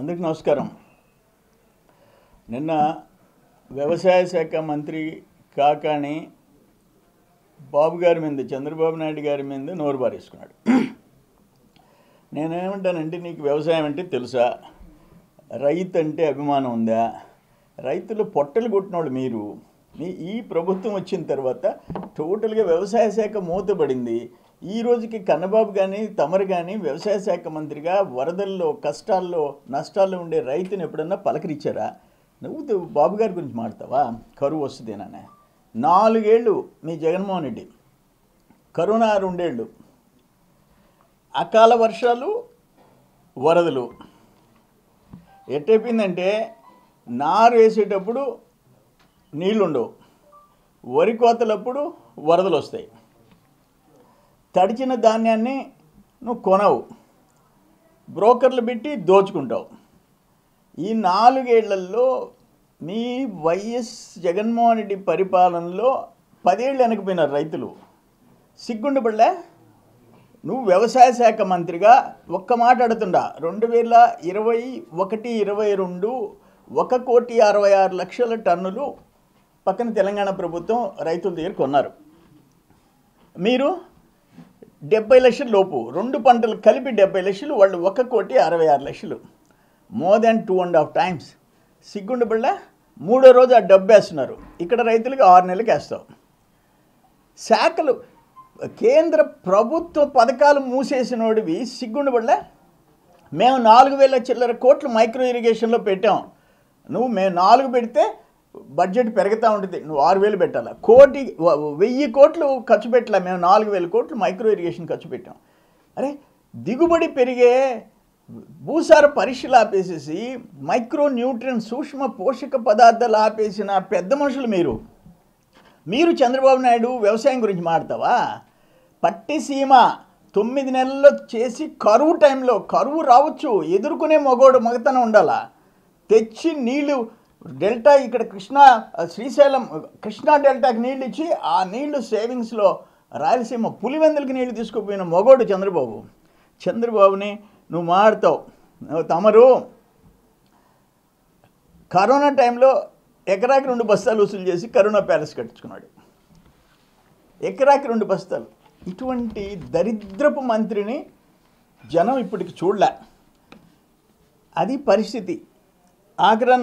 అందరికీ నమస్కారం నిన్న వ్యవసాయ శాఖ మంత్రి కాకాని బాబు గారి మీద చంద్రబాబు నాయుడు గారి మీద నోరు బారేసుకున్నాడు నేనేమంటానంటే నీకు వ్యవసాయం అంటే తెలుసా రైతు అంటే అభిమానం ఉందా రైతులు పొట్టలు కొట్టినోళ్ళు మీరు మీ ఈ ప్రభుత్వం వచ్చిన తర్వాత టోటల్గా వ్యవసాయ శాఖ మూతబడింది ఈ రోజుకి కన్నబాబు కానీ తమరు కానీ వ్యవసాయ శాఖ మంత్రిగా వరదల్లో కష్టాల్లో నష్టాల్లో ఉండే రైతుని ఎప్పుడన్నా పలకరించారా నువ్వు ద- బాబు గారి గురించి మాడతావా కరువు వస్తుందేననే నాలుగేళ్ళు మీ జగన్మోహన్ రెడ్డి కరోనా రెండేళ్ళు అకాల వర్షాలు వరదలు ఎట్టయిపోయిందంటే నారు వేసేటప్పుడు నీళ్ళు ఉండవు వరి కోతలప్పుడు వరదలు వస్తాయి తడిచిన ధాన్యాన్ని నువ్వు కొనవు బ్రోకర్లు పెట్టి దోచుకుంటావు ఈ నాలుగేళ్లలో మీ వైఎస్ జగన్మోహన్ రెడ్డి పరిపాలనలో పదేళ్ళు వెనకపోయినారు రైతులు సిగ్గుండబడలే నువ్వు వ్యవసాయ శాఖ మంత్రిగా ఒక్క మాట అడుగుతుండా రెండు వేల ఇరవై ఒకటి ఇరవై రెండు ఒక కోటి అరవై ఆరు లక్షల టన్నులు పక్కన తెలంగాణ ప్రభుత్వం రైతుల దగ్గర కొన్నారు మీరు డెబ్బై లక్షల లోపు రెండు పంటలు కలిపి డెబ్బై లక్షలు వాళ్ళు ఒక కోటి అరవై ఆరు లక్షలు more than two and half times సిగ్గుండబళ్ళ మూడో రోజు ఆ డబ్బు వేస్తున్నారు ఇక్కడ రైతులకు ఆరు నెలలకు వేస్తావు శాఖలు కేంద్ర ప్రభుత్వ పథకాలు మూసేసినోడివి సిగ్గుండబడలే మేము నాలుగు వేల చిల్లర కోట్లు మైక్రో ఇరిగేషన్లో పెట్టాం నువ్వు మేము నాలుగు పెడితే బడ్జెట్ పెరుగుతూ ఉంటుంది నువ్వు ఆరు వేలు పెట్టాలా కోటి వ- వెయ్యి కోట్లు ఖర్చు పెట్టలే మేము నాలుగు వేల కోట్లు మైక్రో ఇరిగేషన్ ఖర్చు పెట్టాం అరే దిగుబడి పెరిగే భూసార పరీక్షలు ఆపేసేసి మైక్రో న్యూట్రియన్ సూక్ష్మ పోషక పదార్థాలు ఆపేసిన పెద్ద మనుషులు మీరు మీరు చంద్రబాబు నాయుడు వ్యవసాయం గురించి మాడతావా పట్టిసీమ తొమ్మిది నెలల్లో చేసి కరువు టైంలో కరువు రావచ్చు ఎదుర్కొనే మగోడు మగతనం ఉండాలా తెచ్చి నీళ్లు డెల్టా ఇక్కడ కృష్ణా శ్రీశైలం కృష్ణా డెల్టాకి నీళ్ళు ఇచ్చి ఆ నీళ్లు సేవింగ్స్లో రాయలసీమ పులివెందులకి నీళ్లు తీసుకుపోయిన మగోడు చంద్రబాబు చంద్రబాబుని నువ్వు మాడతావు నువ్వు తమరు కరోనా టైంలో ఎకరాకి రెండు బస్తాలు వసూలు చేసి కరోనా ప్యాలెస్ కట్టించుకున్నాడు ఎకరాకి రెండు బస్తాలు ఇటువంటి దరిద్రపు మంత్రిని జనం ఇప్పటికి చూడలే అది పరిస్థితి ఆఖరణ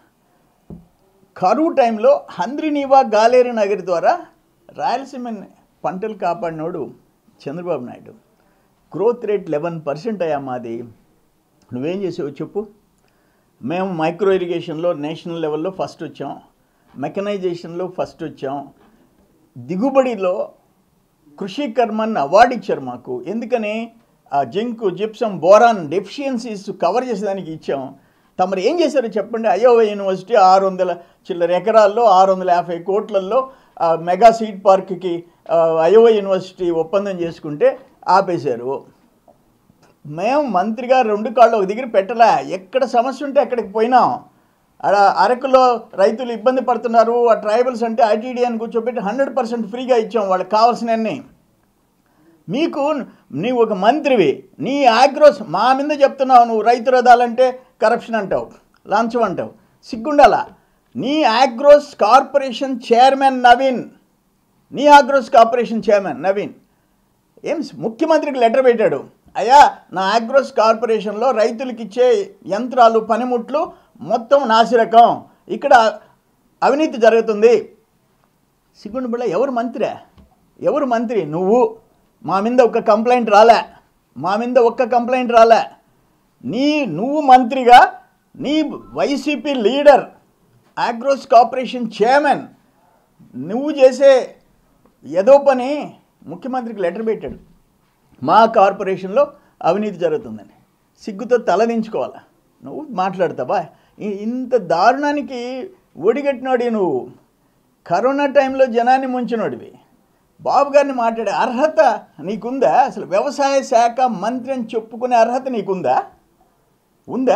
కరువు టైంలో హంద్రినీవా గాలేరు నగరి ద్వారా రాయలసీమ పంటలు కాపాడినోడు Chandrababu Naidu growth rate eleven percent అయ్యా మాది నువ్వేం చేసావు చెప్పు మేము మైక్రో ఇరిగేషన్లో నేషనల్ లెవెల్లో ఫస్ట్ వచ్చాం మెకనైజేషన్లో ఫస్ట్ వచ్చాం దిగుబడిలో కృషి కర్మన్ అవార్డు ఇచ్చారు మాకు ఎందుకని ఆ zinc gypsum boron deficiencies cover చేసేదానికి ఇచ్చాం తమరు ఏం చేశారో చెప్పండి అయోవా యూనివర్సిటీ ఆరు వందల చిల్లర ఎకరాల్లో ఆరు వందల యాభై కోట్లల్లో ఆ, మెగా సీడ్ పార్క్కి ఆ, అయోవా యూనివర్సిటీ ఒప్పందం చేసుకుంటే ఆపేశారు మేము మంత్రిగా రెండు కాళ్ళు ఒక దగ్గర పెట్టలే ఎక్కడ సమస్య ఉంటే అక్కడికి పోయినాం ఆడ అరకులో రైతులు ఇబ్బంది పడుతున్నారు ఆ ట్రైబల్స్ అంటే ఐటీడీ అని కూర్చోబెట్టి హండ్రెడ్ పర్సెంట్ ఫ్రీగా ఇచ్చాం వాళ్ళకి కావాల్సినవన్నీ మీకు నీవు ఒక మంత్రివి నీ ఆగ్రోస్ మా మీద చెప్తున్నావు నువ్వు రైతు రథాలంటే కరప్షన్ అంటావు లంచం అంటావు సిగ్గుండాలా నీ ఆగ్రోస్ కార్పొరేషన్ చైర్మన్ నవీన్ నీ ఆగ్రోస్ కార్పొరేషన్ చైర్మన్ నవీన్ ఏం ముఖ్యమంత్రికి లెటర్ పెట్టాడు అయ్యా నా ఆగ్రోస్ కార్పొరేషన్లో రైతులకు ఇచ్చే యంత్రాలు పనిముట్లు మొత్తం నాసిరకం ఇక్కడ అవినీతి జరుగుతుంది సిగ్గుండు బిళ్ళ ఎవరు మంత్రే ఎవరు మంత్రి నువ్వు మా మీద ఒక్క కంప్లైంట్ రాలే మా మీద ఒక్క కంప్లైంట్ రాలే నీ నువ్వు మంత్రిగా నీ YCP leader agros corporation chairman నువ్వు చేసే ఏదో పని ముఖ్యమంత్రికి లెటర్ పెట్టాడు మా కార్పొరేషన్లో అవినీతి జరుగుతుందని సిగ్గుతో తలదించుకోవాలా నువ్వు మాట్లాడతావా ఇ- ఇంత దారుణానికి ఒడిగట్టినోడి నువ్వు కరోనా టైంలో జనాన్ని ముంచినోడివి బాబు గారిని మాట్లాడే అర్హత నీకుందా అసలు వ్యవసాయ శాఖ మంత్రి అని చెప్పుకునే అర్హత నీకుందా ఉందా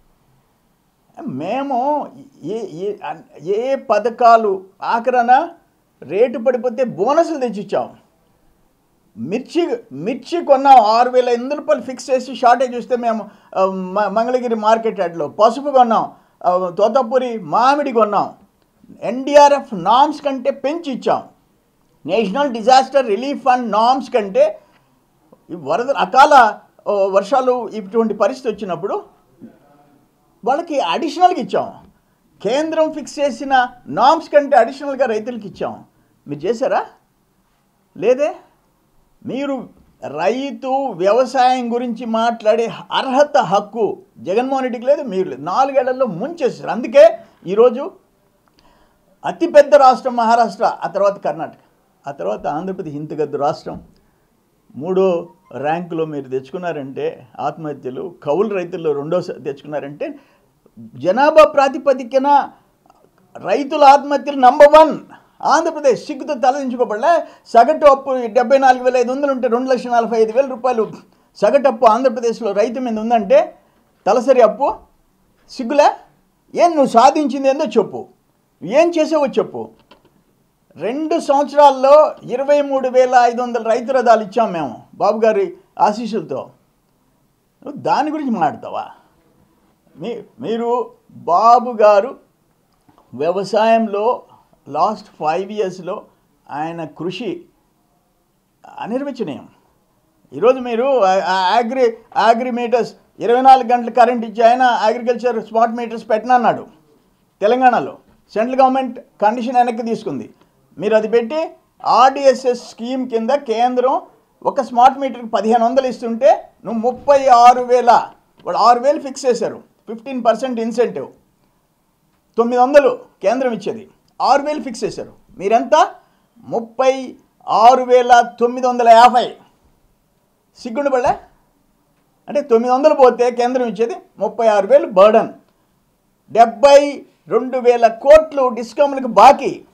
మేము ఏ ఏ ఏ పథకాలు ఆఖరణ రేటు పడిపోతే బోనసులు తెచ్చిచ్చాం మిర్చి మిర్చి కొన్నాం ఆరు వేల ఎనిమిది రూపాయలు ఫిక్స్ చేసి షార్టేజ్ చూస్తే మేము ఆ, మ- మంగళగిరి మార్కెట్ యార్డ్లో పసుపు కొన్నాం ఆ, తోతపూరి మామిడి కొన్నాం ఎన్డీఆర్ఎఫ్ నామ్స్ కంటే పెంచి ఇచ్చాం national disaster relief fund norms కంటే ఈ వరద అకాల ఓ, వర్షాలు ఇటువంటి పరిస్థితి వచ్చినప్పుడు వాళ్ళకి అడిషనల్గా ఇచ్చాం కేంద్రం ఫిక్స్ చేసిన నామ్స్ కంటే అడిషనల్గా రైతులకు ఇచ్చాం మీరు చేశారా లేదే మీరు రైతు వ్యవసాయం గురించి మాట్లాడే అర్హత హక్కు జగన్మోహన్ రెడ్డికి లేదు మీరు లేదు నాలుగేళ్లలో ముంచేసారు అందుకే ఈరోజు అతిపెద్ద రాష్ట్రం మహారాష్ట్ర ఆ తర్వాత కర్ణాటక ఆ తర్వాత ఆంధ్రప్రదేశ్ ఇంతగద్దు రాష్ట్రం మూడో ర్యాంకులో మీరు తెచ్చుకున్నారంటే ఆత్మహత్యలు కౌలు రైతుల్లో రెండో స- తెచ్చుకున్నారంటే జనాభా ప్రాతిపదికన రైతుల ఆత్మహత్యలు నంబర్ వన్ ఆంధ్రప్రదేశ్ సిగ్గుతో తలదించుకోబడలే సగటు అప్పు డెబ్బై నాలుగు వేల ఐదు వందలు ఉంటే రెండు లక్షల నలభై ఐదు వేల రూపాయలు సగటు అప్పు ఆంధ్రప్రదేశ్లో రైతు మీద ఉందంటే తలసరి అప్పు సిగ్గులే ఏం నువ్వు సాధించింది ఏందో చెప్పు ఏం చేసావో చెప్పు రెండు సంవత్సరాల్లో ఇరవై మూడు వేల ఐదు వందల రైతు రథాలు ఇచ్చాం మేము బాబు గారి ఆశీస్సులతో నువ్వు దాని గురించి మాట్లాడతావా మీ మీరు బాబు గారు వ్యవసాయంలో లాస్ట్ ఫైవ్ ఇయర్స్లో ఆయన కృషి అనిర్వచనీయం ఈరోజు మీరు ఆ- ఆ అగ్రి అగ్రి మీటర్స్ ఇరవై నాలుగు గంటలు కరెంట్ ఇచ్చి ఆయన అగ్రికల్చర్ స్మార్ట్ మీటర్స్ పెట్టనన్నాడు తెలంగాణలో సెంట్రల్ గవర్నమెంట్ కండిషన్ వెనక్కి తీసుకుంది మీరు అది పెట్టి ఆర్డిఎస్ఎస్ స్కీమ్ కింద కేంద్రం ఒక స్మార్ట్ మీటర్కి పదిహేను వందలు ఇస్తుంటే నువ్వు ముప్పై ఆరు వేల వాళ్ళు ఆరు వేలు ఫిక్స్ చేశారు ఫిఫ్టీన్ పర్సెంట్ ఇన్సెంటివ్ తొమ్మిది వందలు కేంద్రం ఇచ్చేది ఆరు వేలు ఫిక్స్ చేశారు మీరెంత ముప్పై ఆరు వేల తొమ్మిది వందల యాభై సిగ్గుండబడలే అంటే తొమ్మిది వందలు పోతే కేంద్రం ఇచ్చేది ముప్పై ఆరు వేలు బర్డన్ డెబ్బై రెండు వేల కోట్లు డిస్కౌంట్లకు బాకీ